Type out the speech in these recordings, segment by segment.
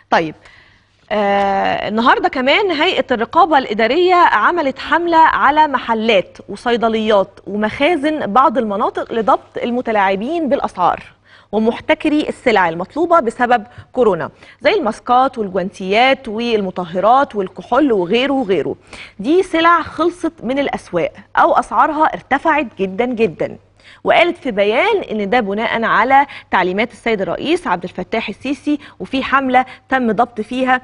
طيب آه النهارده كمان هيئه الرقابه الاداريه عملت حمله على محلات وصيدليات ومخازن بعض المناطق لضبط المتلاعبين بالاسعار ومحتكري السلع المطلوبه بسبب كورونا زي الماسكات والجوانتيات والمطهرات والكحول وغيره وغيره دي سلع خلصت من الاسواق او اسعارها ارتفعت جدا جدا وقالت في بيان ان ده بناء على تعليمات السيد الرئيس عبد الفتاح السيسي وفي حمله تم ضبط فيها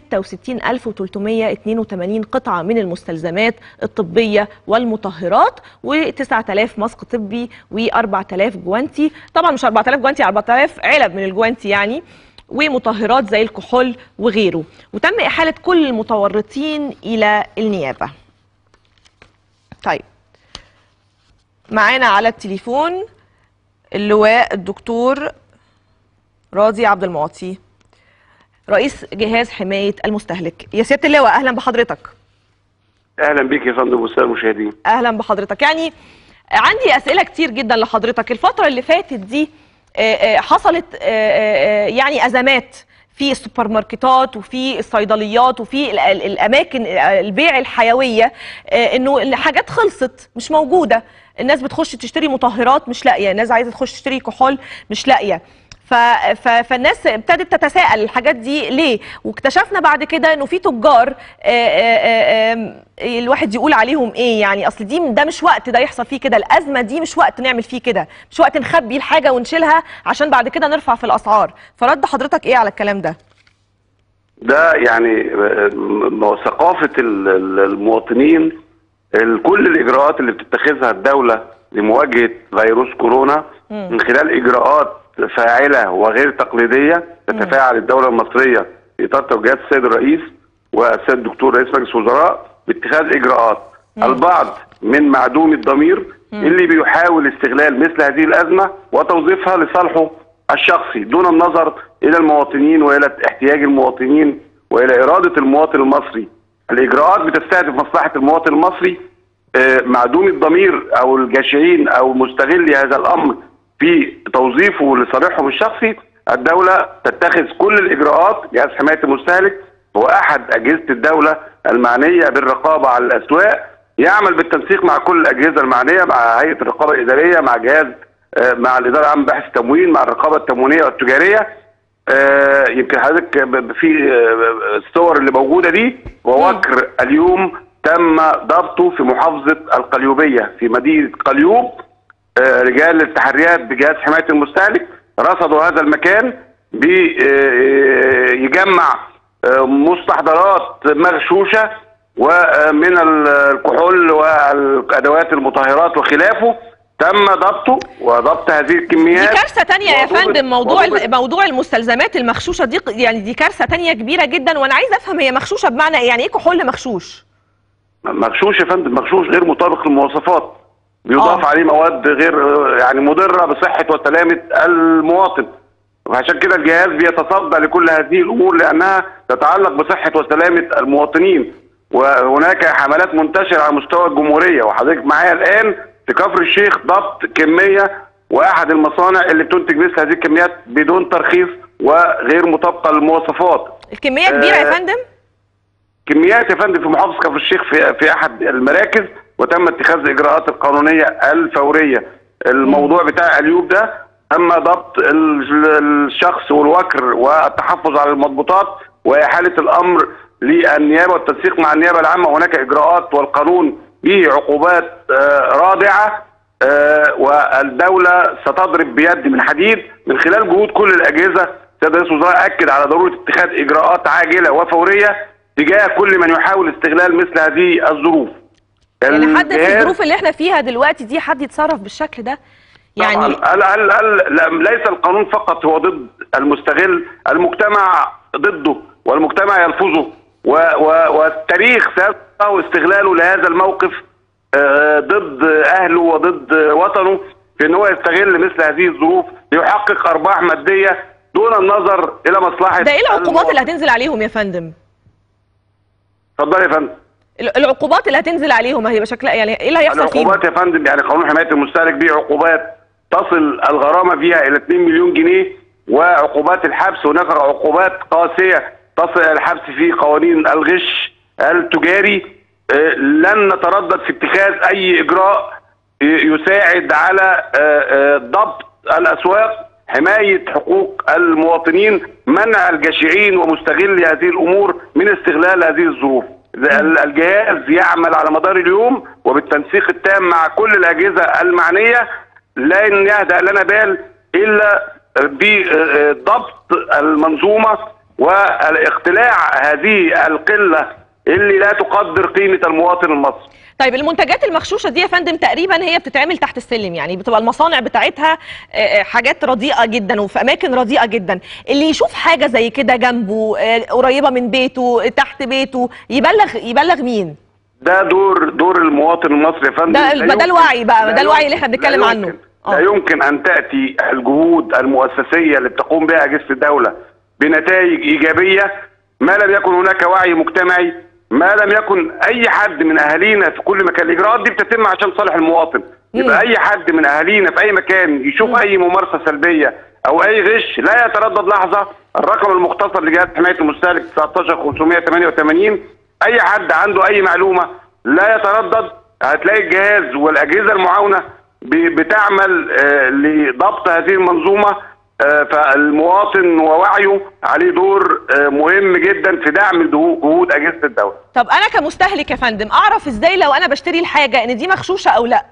66382 قطعة من المستلزمات الطبية والمطهرات و9000 ماسك طبي و4000 جوانتي طبعا مش 4000 جوانتي 4000 علب من الجوانتي يعني ومطهرات زي الكحول وغيره وتم إحالة كل المتورطين إلى النيابة طيب معانا على التليفون اللواء الدكتور راضي عبد المعطي رئيس جهاز حماية المستهلك يا سيادة اللواء أهلا بحضرتك اهلا بيك يا فندم والساده المشاهدين أهلا بحضرتك يعني عندي أسئلة كتير جدا لحضرتك الفترة اللي فاتت دي آه، آه، حصلت آه، آه، يعني أزمات في السوبر ماركتات وفي الصيدليات وفي ال- ال- الاماكن آه، البيع الحيويه آه، انه الحاجات خلصت مش موجوده الناس بتخش تشتري مطهرات مش لاقيه الناس عايزه تخش تشتري كحول مش لاقيه ف... ف... فالناس ابتدت تتساءل الحاجات دي ليه واكتشفنا بعد كده انه في تجار آه، آه، آه، آه، الواحد يقول عليهم ايه يعني اصل دي ده مش وقت ده يحصل فيه كده الازمه دي مش وقت نعمل فيه كده مش وقت نخبي الحاجه ونشيلها عشان بعد كده نرفع في الاسعار فرد حضرتك ايه على الكلام ده ده يعني آه، م- ثقافه ال- ال- المواطنين ال- كل الاجراءات اللي بتتخذها الدوله لمواجهه فيروس كورونا من خلال اجراءات فاعله وغير تقليديه تتفاعل الدوله المصريه في اطار توجيهات السيد الرئيس والسيد الدكتور رئيس مجلس الوزراء باتخاذ اجراءات البعض من معدوم الضمير اللي بيحاول استغلال مثل هذه الازمه وتوظيفها لصالحه الشخصي دون النظر الى المواطنين والى احتياج المواطنين والى اراده المواطن المصري. الاجراءات بتستهدف مصلحه المواطن المصري آه، معدوم الضمير او الجشعين او مستغلي هذا الامر في توظيفه لصالحهم الشخصي الدوله تتخذ كل الاجراءات جهاز حمايه المستهلك هو احد اجهزه الدوله المعنيه بالرقابه على الاسواق يعمل بالتنسيق مع كل الاجهزه المعنيه مع هيئه الرقابه الاداريه مع جهاز آه، مع الاداره العامه بحث التموين مع الرقابه التموينيه والتجاريه آه، يمكن حضرتك ب- ب- في آه، الصور اللي موجوده دي ووكر اليوم تم ضبطه في محافظه القليوبيه في مدينه قليوب آه، رجال التحريات بجهاز حمايه المستهلك رصدوا هذا المكان بيجمع مستحضرات مغشوشه ومن ال- الكحول والادوات المطهرات وخلافه تم ضبطه وضبط هذه دي الكميات كارثه تانية يا وضبط- فندم موضوع وضبط- موضوع المستلزمات المغشوشه دي يعني دي كارثه تانية كبيره جدا وانا عايزه افهم هي مغشوشه بمعنى ايه يعني ايه كحول مغشوش مغشوش يا فندم مغشوش غير مطابق للمواصفات بيضاف آه. عليه مواد غير يعني مضره بصحه وسلامه المواطن وعشان كده الجهاز بيتصدى لكل هذه الامور لانها تتعلق بصحه وسلامه المواطنين وهناك حملات منتشره على مستوى الجمهوريه وحضرتك معايا الان في كفر الشيخ ضبط كميه واحد المصانع اللي بتنتج مثل هذه الكميات بدون ترخيص وغير مطابقه للمواصفات الكميه كبيره يا آه، فندم كميات يا فندم في محافظه كفر الشيخ في في احد المراكز وتم اتخاذ الاجراءات القانونيه الفوريه. الموضوع بتاع اليوب ده تم ضبط ال- الشخص والوكر والتحفظ على المضبوطات واحاله الامر للنيابه والتنسيق مع النيابه العامه هناك اجراءات والقانون به عقوبات آه، رادعه آه، والدوله ستضرب بيد من حديد من خلال جهود كل الاجهزه سيد رئيس الوزراء اكد على ضروره اتخاذ اجراءات عاجله وفوريه تجاه كل من يحاول استغلال مثل هذه الظروف. يعني حد في الجهاز- الظروف اللي احنا فيها دلوقتي دي حد يتصرف بالشكل ده يعني طبعاً. ال ال ال لا- ليس القانون فقط هو ضد المستغل المجتمع ضده والمجتمع يلفظه و و والتاريخ سيبقى استغلاله لهذا الموقف آه، ضد اهله وضد وطنه في ان هو يستغل مثل هذه الظروف ليحقق ارباح ماديه دون النظر الى مصلحه ده ايه العقوبات اللي المواطن. هتنزل عليهم يا فندم اتفضل يا فندم ال- العقوبات اللي هتنزل عليهم هيبقى شكلها يعني ايه اللي هيحصل فيهم العقوبات يا فندم يعني قانون حمايه المستهلك بيه عقوبات تصل الغرامه فيها الى 2 مليون جنيه وعقوبات الحبس هناك عقوبات قاسيه تصل الى الحبس في قوانين الغش التجاري آه، لن نتردد في اتخاذ اي اجراء ي- يساعد على آه، آه، ضبط الاسواق حمايه حقوق المواطنين منع الجشعين ومستغلي هذه الامور من استغلال هذه الظروف ال- الجهاز يعمل على مدار اليوم وبالتنسيق التام مع كل الاجهزه المعنيه لن يهدأ لنا بال الا بضبط المنظومه والاقتلاع هذه القله اللي لا تقدر قيمه المواطن المصري طيب المنتجات المغشوشه دي يا فندم تقريبا هي بتتعمل تحت السلم يعني بتبقى المصانع بتاعتها آه، آه، حاجات رديئه جدا وفي اماكن رديئه جدا اللي يشوف حاجه زي كده جنبه آه، قريبه من بيته آه، تحت بيته يبلغ يبلغ مين ده دور دور المواطن المصري يا فندم ده- لا ما ده يمكن- الوعي بقى، لا ده الوعي اللي يمكن- احنا بنتكلم لا عنه. يمكن- آه. لا يمكن ان تاتي الجهود المؤسسيه اللي بتقوم بها اجهزه الدوله بنتائج ايجابيه ما لم يكن هناك وعي مجتمعي ما لم يكن اي حد من اهالينا في كل مكان الاجراءات دي بتتم عشان صالح المواطن يبقى اي حد من اهالينا في اي مكان يشوف اي ممارسه سلبيه او اي غش لا يتردد لحظه الرقم المختصر لجهاز حمايه المستهلك 19588 اي حد عنده اي معلومه لا يتردد هتلاقي الجهاز والاجهزه المعاونه ب- بتعمل آه، لضبط هذه المنظومه آه، فالمواطن ووعيه عليه دور آه، مهم جدا في دعم دهو- جهود اجهزه الدوله. طب انا كمستهلك يا فندم اعرف ازاي لو انا بشتري الحاجه ان دي مغشوشه او لا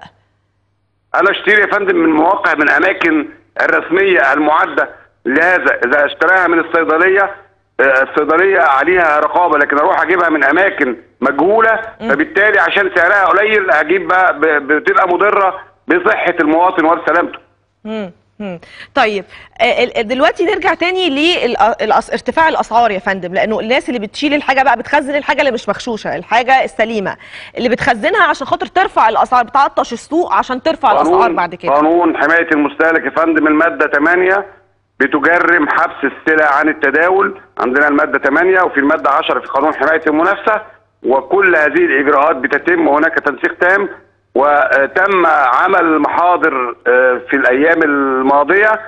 انا اشتري يا فندم من مواقع من اماكن الرسميه المعده لهذا اذا اشتراها من الصيدليه آه، الصيدليه عليها رقابه لكن اروح اجيبها من اماكن مجهوله فبالتالي عشان سعرها قليل اجيب بقى ب- بتبقى مضره بصحه المواطن وبسلامته. مم. مم. طيب آه، ال- دلوقتي نرجع تاني لارتفاع الاسعار يا فندم لانه الناس اللي بتشيل الحاجه بقى بتخزن الحاجه اللي مش مغشوشه الحاجه السليمه اللي بتخزنها عشان خاطر ترفع الاسعار بتعطش السوق عشان ترفع الاسعار بعد كده قانون حمايه المستهلك يا فندم الماده 8 بتجرم حبس السلع عن التداول عندنا الماده 8 وفي الماده 10 في قانون حمايه المنافسه وكل هذه الاجراءات بتتم وهناك تنسيق تام وتم عمل محاضر آه، في الايام الماضيه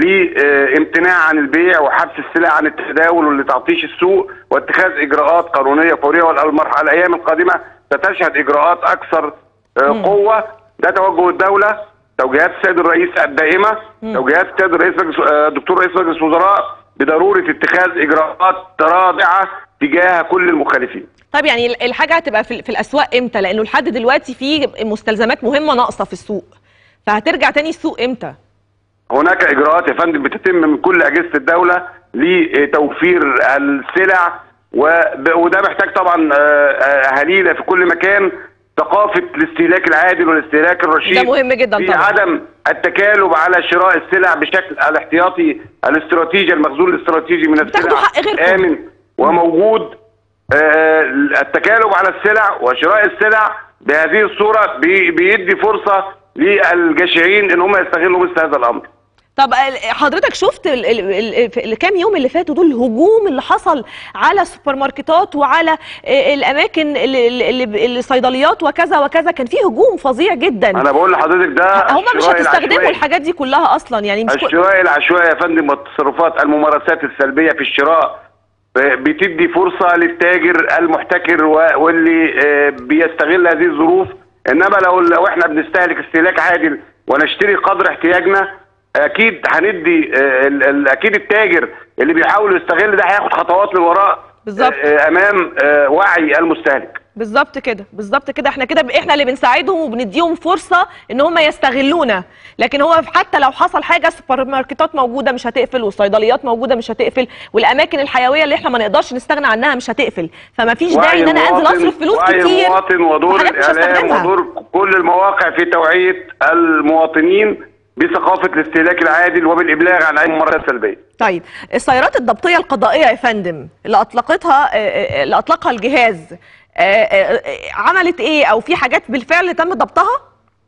لامتناع عن البيع وحبس السلع عن التداول لتعطيش السوق واتخاذ اجراءات قانونيه فوريه والمرحله الايام القادمه ستشهد اجراءات اكثر آه، قوه ده توجه الدوله توجيهات السيد الرئيس الدائمه توجيهات السيد الرئيس مجلس آه، دكتور رئيس مجلس الوزراء بضروره اتخاذ اجراءات رادعه تجاه كل المخالفين طيب يعني ال- الحاجه هتبقى في, في الاسواق امتى لانه لحد دلوقتي في مستلزمات مهمه ناقصه في السوق فهترجع تاني السوق امتى هناك اجراءات يا فندم بتتم من كل اجهزه الدوله لتوفير السلع وب- وده محتاج طبعا آه، آه، اهالينا في كل مكان ثقافه الاستهلاك العادل والاستهلاك الرشيد ده مهم جدا في طبعا. عدم التكالب على شراء السلع بشكل الاحتياطي الاستراتيجي المخزون الاستراتيجي من بتاخدوا السلع حق غيركم. امن وموجود آه، التكالب على السلع وشراء السلع بهذه الصوره بي- بيدي فرصه للجشعين ان هم يستغلوا مثل هذا الامر طب ال- حضرتك شفت ال- ال- ال- في الكام يوم اللي فاتوا دول الهجوم اللي حصل على السوبر ماركتات وعلى آه، الاماكن اللي- اللي اللي- الصيدليات وكذا وكذا كان في هجوم فظيع جدا انا بقول لحضرتك ده هم مش الشراء هتستخدموا العشوائي. الحاجات دي كلها اصلا يعني مش كل... الشراء العشوائي يا فندم والتصرفات الممارسات السلبيه في الشراء آه، بتدي فرصه للتاجر المحتكر و- واللي آه، بيستغل هذه الظروف انما لو لو احنا بنستهلك استهلاك عادل ونشتري قدر احتياجنا اكيد هندي آه، ال- ال- اكيد التاجر اللي بيحاول يستغل ده هياخد خطوات للوراء بالظبط. آه، امام آه، وعي المستهلك بالظبط كده بالظبط كده احنا كده احنا اللي بنساعدهم وبنديهم فرصه ان هم يستغلونا لكن هو حتى لو حصل حاجه السوبر ماركتات موجوده مش هتقفل والصيدليات موجوده مش هتقفل والاماكن الحيويه اللي احنا ما نقدرش نستغنى عنها مش هتقفل فما فيش داعي ان انا انزل المواطن- اصرف فلوس وعي كتير المواطن ودور في حاجات مش الاعلام هستخدمها. ودور كل المواقع في توعيه المواطنين بثقافه الاستهلاك العادل وبالابلاغ عن اي ممارسات سلبيه. طيب السيارات الضبطيه القضائيه يا فندم اللي اطلقتها آه، آه، اللي اطلقها الجهاز آه، آه، آه، عملت ايه او في حاجات بالفعل تم ضبطها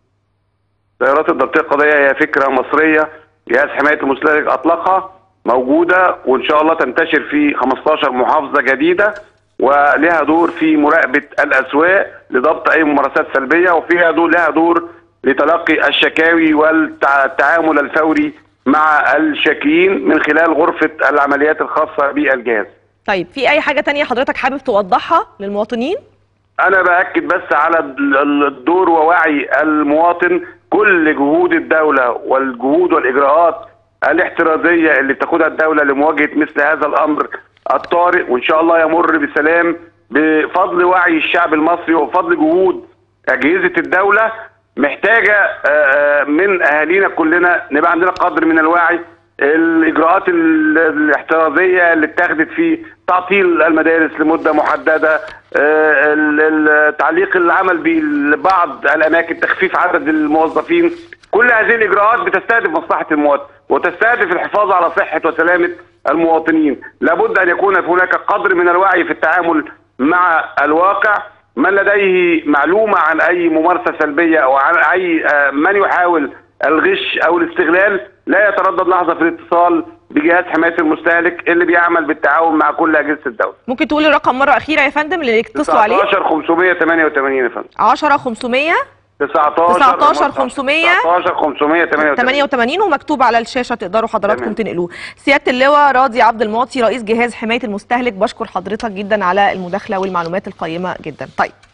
السيارات الضبطيه القضائيه هي فكره مصريه جهاز حمايه المستهلك اطلقها موجوده وان شاء الله تنتشر في 15 محافظه جديده ولها دور في مراقبه الاسواق لضبط اي ممارسات سلبيه وفيها دور لها دور لتلقي الشكاوي والتعامل الفوري مع الشاكين من خلال غرفه العمليات الخاصه بالجهاز. طيب في اي حاجه تانية حضرتك حابب توضحها للمواطنين انا باكد بس على ال- ال- الدور ووعي المواطن كل جهود الدوله والجهود والاجراءات الاحترازيه اللي بتاخدها الدوله لمواجهه مثل هذا الامر الطارئ وان شاء الله يمر بسلام بفضل وعي الشعب المصري وفضل جهود اجهزه الدوله محتاجه آه، آه، من اهالينا كلنا نبقى عندنا قدر من الوعي الاجراءات ال- الاحترازيه اللي اتخذت في تعطيل المدارس لمده محدده آه، ال- ال- تعليق العمل ببعض الاماكن تخفيف عدد الموظفين كل هذه الاجراءات بتستهدف مصلحه المواطن وتستهدف الحفاظ على صحه وسلامه المواطنين لابد ان يكون هناك قدر من الوعي في التعامل مع الواقع من لديه معلومه عن اي ممارسه سلبيه او عن اي آه، من يحاول الغش او الاستغلال لا يتردد لحظه في الاتصال بجهاز حمايه المستهلك اللي بيعمل بالتعاون مع كل اجهزه الدوله ممكن تقول الرقم مره اخيره يا فندم اللي يتصلوا عليه 19 588 يا فندم 10 500 19 19 500 19 588 88 ومكتوب على الشاشه تقدروا حضراتكم تمام. تنقلوه سياده اللواء راضي عبد المعطي رئيس جهاز حمايه المستهلك بشكر حضرتك جدا على المداخله والمعلومات القيمه جدا طيب